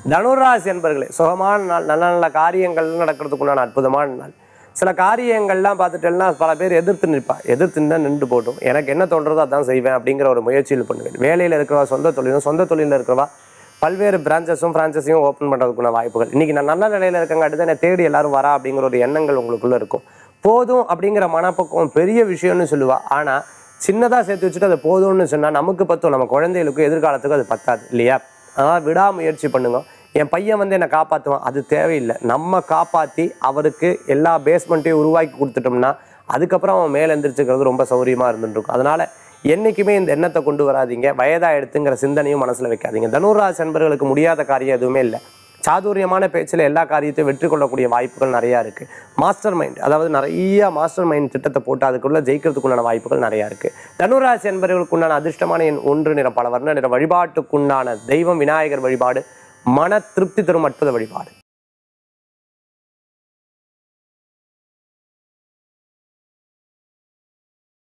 தனுராசி என்பர்களே சுகமான நாள் நல்ல நல்ல காரியங்கள் நடக்கிறதுக்குண்டான அற்புதமான நாள் சில காரியங்கள்லாம் பார்த்துட்டேன்னா பல பேர் எதிர்த்து நிற்பா எதிர்த்து நின்று நின்று போட்டும் எனக்கு என்ன தோன்றதோ அதான் செய்வேன் அப்படிங்கிற ஒரு முயற்சியில் பண்ணுவேன் வேலையில் இருக்கிறவா சொந்த தொழிலும் சொந்த தொழிலில் இருக்கிறவா பல்வேறு பிரான்ச்சஸும் ஃப்ரான்ச்சஸையும் ஓப்பன் பண்ணுறதுக்குள்ள வாய்ப்புகள் இன்றைக்கி நான் நல்ல நிலையில் இருக்கங்காட்டி தான் என்னை தேடி எல்லாரும் வரா அப்படிங்கிற ஒரு எண்ணங்கள் உங்களுக்குள்ளே இருக்கும் போதும் அப்படிங்கிற மனப்பக்குவம் பெரிய விஷயம்னு சொல்லுவா ஆனால் சின்னதாக சேர்த்து வச்சுட்டு அது போதும்னு சொன்னால் நமக்கு பத்தும் நம்ம குழந்தைகளுக்கும் எதிர்காலத்துக்கும் அது பத்தாது இல்லையா அதனால் விடாமுயற்சி பண்ணுங்க என் பையன் வந்து என்னை காப்பாற்றுவான் அது தேவையில்லை நம்ம காப்பாற்றி அவருக்கு எல்லா பேஸ்மெண்ட்டையும் உருவாக்கி கொடுத்துட்டோம்னா அதுக்கப்புறம் அவன் மேலே எந்திரிச்சுக்கிறது ரொம்ப சௌரியமாக இருந்துருக்கும் அதனால் என்றைக்குமே இந்த எண்ணத்தை கொண்டு வராதீங்க வயதா எடுத்துங்கிற சிந்தனையும் மனசில் வைக்காதீங்க தனுராசி என்பவர்களுக்கு முடியாத காரியம் எதுவுமே இல்லை சாதுரியமான பேச்சில் எல்லா காரியத்தையும் வெற்றி கொள்ளக்கூடிய வாய்ப்புகள் நிறையா இருக்குது மாஸ்டர் மைண்ட் அதாவது நிறைய மாஸ்டர் மைண்ட் திட்டத்தை போட்டு அதுக்குள்ளே ஜெயிக்கிறதுக்குண்டான வாய்ப்புகள் நிறையா இருக்குது தனுராசி என்பவர்களுக்குண்டான அதிர்ஷ்டமான எண் ஒன்று நிற பல வர்ண நிற வழிபாட்டுக்குண்டான தெய்வம் விநாயகர் வழிபாடு மன திருப்தி தரும் அற்புத வழிபாடு